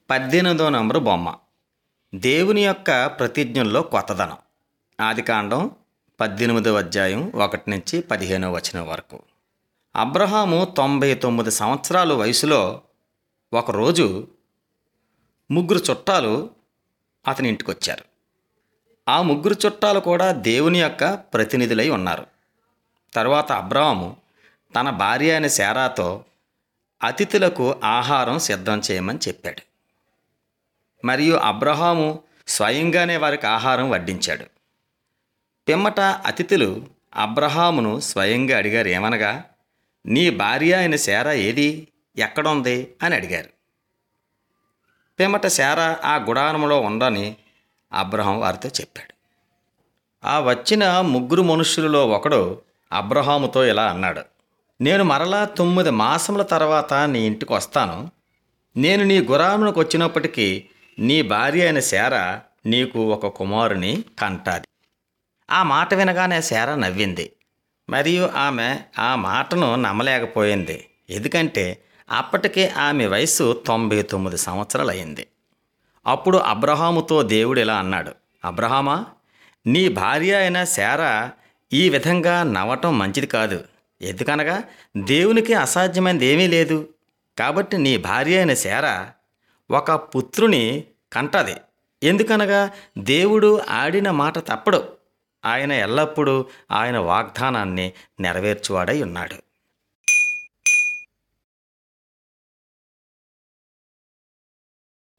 పద్దెనిమిదో నంబరు బొమ్మ దేవుని యొక్క ప్రతిజ్ఞల్లో కొత్తదనం ఆదికాండం పద్దెనిమిదవ అధ్యాయం ఒకటి నుంచి పదిహేనవ వచనం వరకు అబ్రహాము తొంభై తొమ్మిది సంవత్సరాల వయసులో ఒకరోజు ముగ్గురు చుట్టాలు అతని ఇంటికి వచ్చారు ఆ ముగ్గురు చుట్టాలు కూడా దేవుని యొక్క ప్రతినిధులై ఉన్నారు తర్వాత అబ్రహాము తన భార్య అయిన శారాతో అతిథులకు ఆహారం సిద్ధం చేయమని చెప్పాడు మరియు అబ్రహాము స్వయంగానే వారికి ఆహారం వడ్డించాడు పిమ్మట అతిథులు అబ్రహామును స్వయంగా అడిగారు ఏమనగా నీ భార్య అయిన శారా ఏది ఎక్కడుంది అని అడిగారు పిమ్మట శారా ఆ గుడారంలో ఉండని అబ్రహాం వారితో చెప్పాడు ఆ వచ్చిన ముగ్గురు మనుషులలో ఒకడు అబ్రహాముతో ఇలా అన్నాడు నేను మరలా తొమ్మిది మాసముల తర్వాత నీ ఇంటికి వస్తాను నేను నీ గురామునకు వచ్చినప్పటికీ నీ భార్య అయిన శార నీకు ఒక కుమారుని కంటాది ఆ మాట వినగానే శార నవ్వింది మరియు ఆమె ఆ మాటను నమ్మలేకపోయింది ఎందుకంటే అప్పటికే ఆమె వయసు తొంభై తొమ్మిది సంవత్సరాలు అయింది అప్పుడు అబ్రహాముతో దేవుడు ఇలా అన్నాడు అబ్రహామా నీ భార్య అయిన శారా ఈ విధంగా నవ్వటం మంచిది కాదు ఎందుకనగా దేవునికి అసాధ్యమైనది ఏమీ లేదు కాబట్టి నీ భార్య అయిన శారా ఒక పుత్రుని కంటది ఎందుకనగా దేవుడు ఆడిన మాట తప్పడు ఆయన ఎల్లప్పుడూ ఆయన వాగ్దానాన్ని నెరవేర్చువాడై ఉన్నాడు